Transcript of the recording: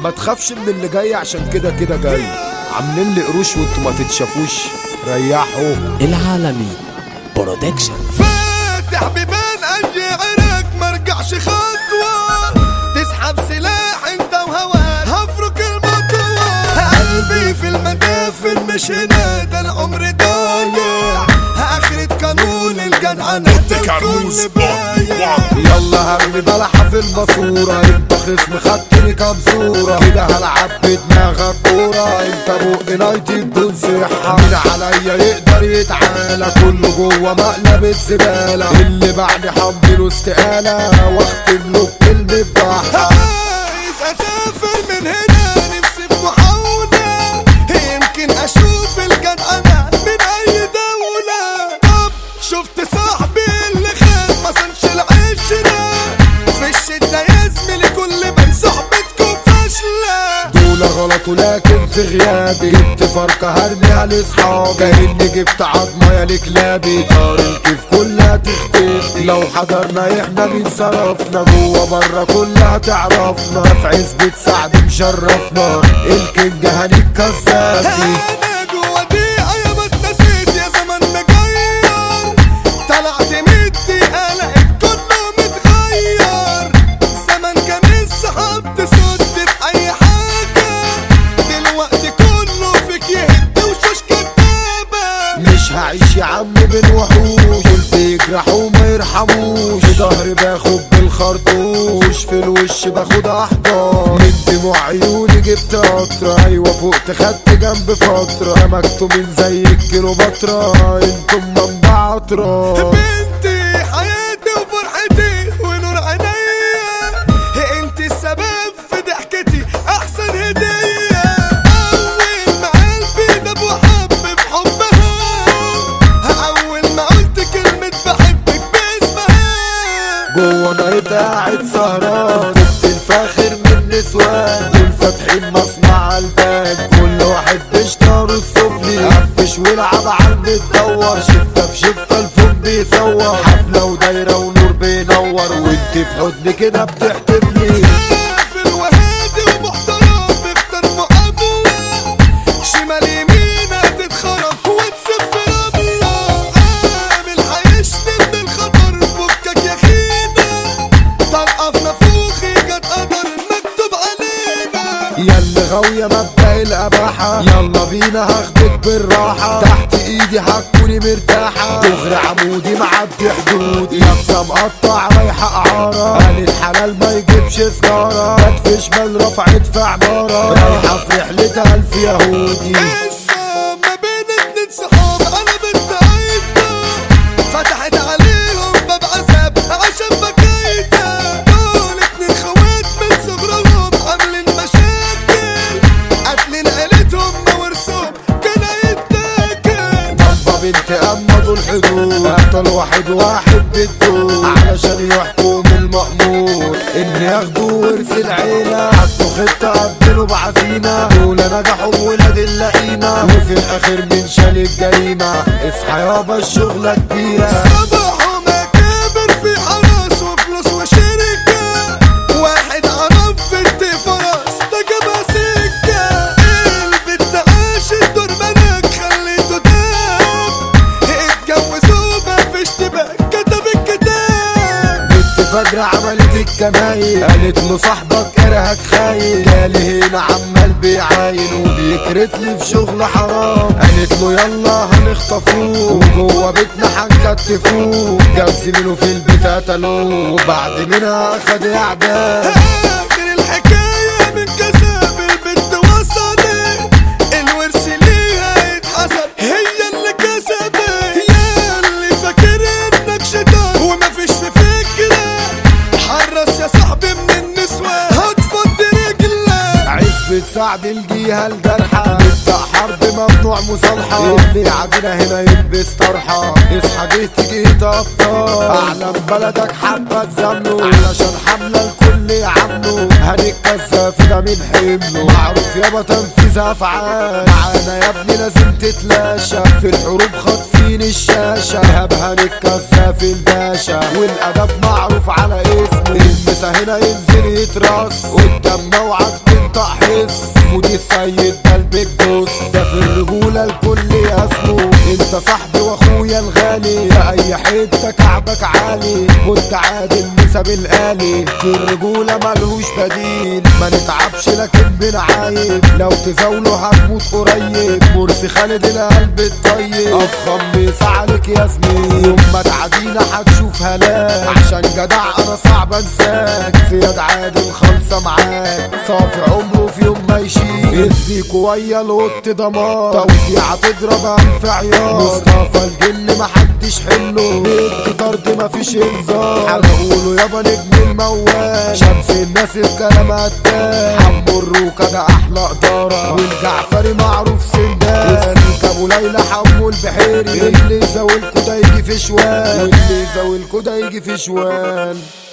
ما تخافش من اللي جاي عشان كده كده جاي عاملين لي قروش وانتوا ما تتشافوش ريحوا العالمي برودكشن فاتح بيبان اي عرق مرجعش خطوة تسحب سلاح انت وهواك هفرك المطوة قلبي في المدافن مش هنا ده العمر ضايع اخرة قانون الجدعنة ده الكل بايع يلا هرمي بلحة في الماسورة انت خصم خدتني كام صورة كده هلعب بدماغك كورة انت بق نايتي بدون صحة مين عليا يقدر يتعالى كله جوه مقلب الزبالة اللي بعد حمله استقالة واختم له بكلمة ضحى عايز اسافر من هنا نفسي في محاولة يمكن اشوف الجدعنة من اي دولة طب شفت صاحبي اللي خان ما صنش العشرة في الشدة يا زميلي كل من صحبتكم فاشلة دول غلطوا لكن في غيابي جبت فرقة هرميها لاصحابي كأني جبت عظمة يا لكلابي طارق كيف كلها تختفي لو حضرنا احنا مين صرفنا جوه بره كلها تعرفنا في عزبة سعد مشرفنا الكينج هنتكسر انا جوا دقيقة يا ما اتنسيت يا زمن مغير طلعت مدي قلقت كله متغير زمن كان السحاب تسد في اي حاجة دلوقتي كله فيك يهد وشوش كدابة مش هعيش يا عم بين وحوش قلت يجرحوا وما يرحموش في ظهري باخد بالخرطوش في الوش باخد احضان من دموع عيوني جبت قطرة ايوه فوقت خدت جنب فترة سمكتوا من زي الكيلوباترا انتم منبع اطراف بنتي حياتي وفرحتي ونور عينيا انت السبب في ضحكتي احسن هدية اول ما قلبي دب وحب بحبها اول ما قلت كلمة بحبك باسمها جوه نايت قاعد سهران كنت الفاخر من نسوان دول فاتحين مصنع البان كل واحد بيشتروا السفلي قفش والعب على المدور شفة في شفة الفم بيصور حفلة ودايرة ونور بينور وانت في حضن كده بتحتفلي سافر وهادي ومحترم اختار مقابلة شمال يمين هتتخرب وتسيب في رملة عامل هيشتم من الخطر فكك يا خينا طلقة في نافوخي جت قدر مكتوب علينا يلا غاوية مبدأ الأباحة يلا بينا هاخدك بالراحة تحت ايدي هتكوني مرتاحة دغري عمودي معدي حدودي لابسة مقطع رايحة إعارة قال الحلال ما يجيبش سجارة جت في شمال رفعت في عمارة رايحة في رحلة ألف يهودي قصة ما بين اتنين صحاب انا بنت عيدة فتحت عليهم باب عذاب عشان بكيتها دول اتنين خوات من صغرهم عاملين مشاكل قاتلين عيلتهم ورثهم كان هيتاكل ضبة بنت أما دول حدود قتل واحد واحد بالدول علشان يحكم المأمور إن ياخدوا ورث العيلة حطوا خطة قبلوا بعزيمة دول نجحوا ولاد اللئيمة وفي الآخر من شال الجريمة اصحى يابا الشغلة كبيرة صباحه مكابر في حرس وفلوس وشركة واحد عرف بنت فرس ده جابها سكة البنت عاشت دور ملك خليته داب اتجوزوا مفيش تبقى كتب الكتاب بنت فجرة عملت الكمايل قالت له صاحبك كرهك خاين جالي هنا عمال بيعاين وبيكرت لي في شغل حرام قالت له يلا هنخطفوه وجوه بيتنا هنكتفوه جاب زميله في البيت قتلوه وبعد منها اخد اعدام اخر الحكاية من كسب البنت وصلت الورث ليها يتحسب هي اللي كسبت يا اللي فاكر انك شيطان ومفيش في فكرة حرص يا صاحبي من النسوة هتفضي رجلك عزبة سعد الجيهة الجرحى نبدأ حرب ممنوع مصالحة اللي عادنا هنا يلبس طرحة اصحى جيت جيت ابطال اعلم بلدك حبة تزامله علشان حملة الكل يعمله هنتكسى فينا من حمله معروف يابا تنفيذ افعال معانا يا ابني لازم تتلاشى في الحروب خاطفين الشاشة هب هنتكسى في الباشا والادب معروف على اسمه المسا هنا ينزل يترص قدام موعد تنطق الريس ودي السيد ده البيج بوس ده في الرجولة الكل يسمو انت صاحبي واخويا الغالي في اي حتة كعبك عالي كنت عادل نسب الآلي في الرجولة ملهوش بديل ما نتعبش لكن بنعايب لو تزاوله هتموت قريب مرسي خالد القلب الطيب افخم ميس عليك يا زميل يوم ما تعدينا هتشوف هلاك عشان جدع انا صعب انساك زياد عادل خالصة معاك صافي عمره في يوم ما يشيل الزيكو ويا القط دمار توزيعة تضرب انف عيار مصطفى الجن محدش حله بيت طرد مفيش انذار هنقوله يابا نجم الموال شمس الناس الكلام قتال حمو الروكة ده احلى ادارة والجعفري معروف سندان اسمك ابو ليلى حمو البحيري اللي يزاولكوا ده يجي في شوال واللي يزاولكوا ده يجي في شوال